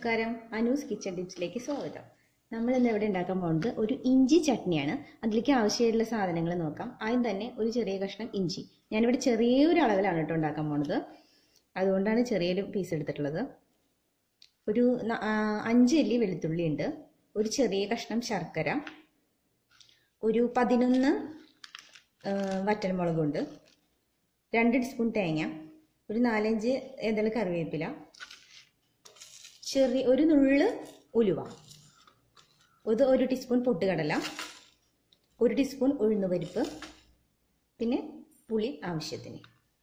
നമസ്കാരം അനൂസ് കിച്ചൺ ടിപ്സിലേക്ക് സ്വാഗതം നമ്മൾ ഇന്ന് ഇവിടെ ഉണ്ടാക്കാൻ പോകുന്നത് ഒരു ഇഞ്ചി ചട്നിയാണ് അതിലേക്ക് ആവശ്യമായിട്ടുള്ള സാധനങ്ങൾ നോക്കാം ആദ്യം തന്നെ ഒരു ചെറിയ കഷ്ണം ഇഞ്ചി ഞാനിവിടെ ചെറിയൊരു അളവിലാണ് കേട്ടോ ഉണ്ടാക്കാൻ പോണത് അതുകൊണ്ടാണ് ചെറിയൊരു പീസ് എടുത്തിട്ടുള്ളത് ഒരു ന- ആ, അഞ്ച് അല്ലി വെളുത്തുള്ളി ഉണ്ട് ഒരു ചെറിയ കഷ്ണം ശർക്കര ഒരു പതിനൊന്ന് ആ, വറ്റൽമുളകുണ്ട് രണ്ട് ടീസ്പൂൺ തേങ്ങ ഒരു നാലഞ്ച് ഏതെങ്കിലും കറിവേപ്പില ചെറിയ ഒരു നുള്ള് ഉലുവ ഇത് ഒരു ടീസ്പൂൺ പൊട്ടുകടല ഒരു ടീസ്പൂൺ ഉഴുന്നുപരിപ്പ് പിന്നെ പുളി ആവശ്യത്തിന്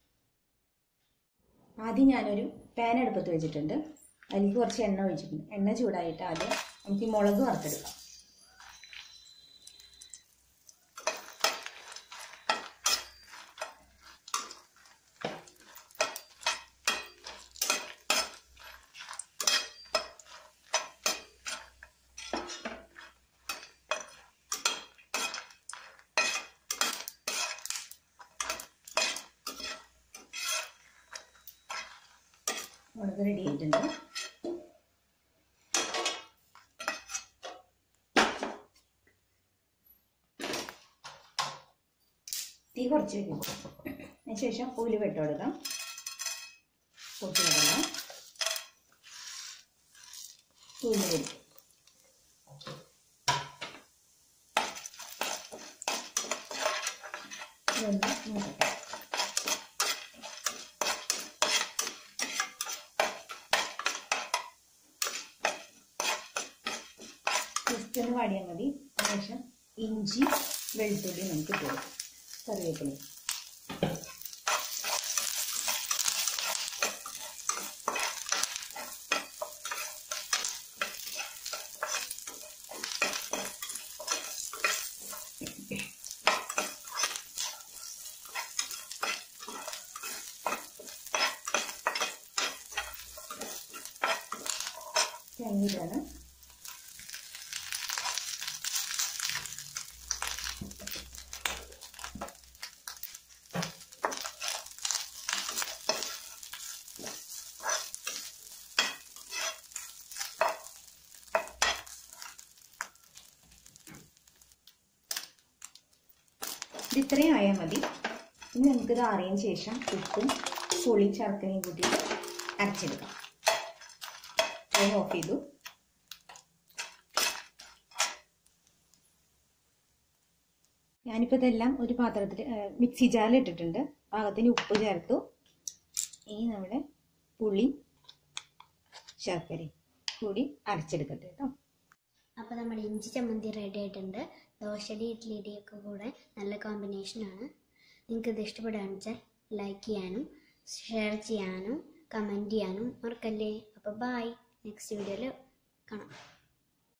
ആദ്യം ഞാനൊരു പാൻ അടുപ്പത്ത് വെച്ചിട്ടുണ്ട് അതിലേക്ക് കുറച്ച് എണ്ണ ഒഴിച്ചിട്ടുണ്ട് എണ്ണ ചൂടായിട്ട് ആദ്യം നമുക്ക് ഈ മുളക് വറുത്തെടുക്കാം മുളക് റെഡി ആയിട്ടുണ്ട് തീ കുറച്ച് വെക്കും അതിനുശേഷം ഉലുവ ഇട്ട് കൊടുക്കാം പൊട്ടുകടല ഉഴുന്നുപരിപ്പ് ഇതൊന്ന് മൂക്കട്ടെ ജസ്റ്റ് ഒന്ന് വാടിയാൽ മതി അതിനുശേഷം ഇഞ്ചി വെളുത്തുള്ളി നമുക്ക് ഇട്ട് കൊടുക്കാം കറിവേപ്പില തേങ്ങയിലാണ് ഇത് ഇത്രയും ആയാൽ മതി ഇനി നമുക്കിത് ആറിയതിന് ശേഷം ഉപ്പും പുളിയും ശർക്കരയും കൂട്ടി അരച്ചെടുക്കാം ഫ്ലെയിം ഓഫ് ചെയ്തു ഞാനിപ്പോൾ ഇതെല്ലാം ഒരു പാത്രത്തിൽ മിക്സി ജാറിൽ ഇട്ടിട്ടുണ്ട് പാകത്തിന് ഉപ്പ് ചേർത്തു ഇനി നമ്മുടെ പുളി ശർക്കരയും കൂടി അരച്ചെടുക്കട്ടെ കേട്ടോ അപ്പോൾ നമ്മുടെ ഇഞ്ചി ചമ്മന്തി റെഡി ആയിട്ടുണ്ട് ദോശയുടെ ഇഡ്ഡലിയുടെ ഒക്കെ കൂടെ നല്ല കോമ്പിനേഷനാണ് നിങ്ങൾക്ക് ഇത് ഇഷ്ടപ്പെടുകയാണെന്ന് വെച്ചാൽ ലൈക്ക് ചെയ്യാനും ഷെയർ ചെയ്യാനും കമൻറ്റ് ചെയ്യാനും മറക്കല്ലേ അപ്പോൾ ബായ് നെക്സ്റ്റ് വീഡിയോയിൽ കാണാം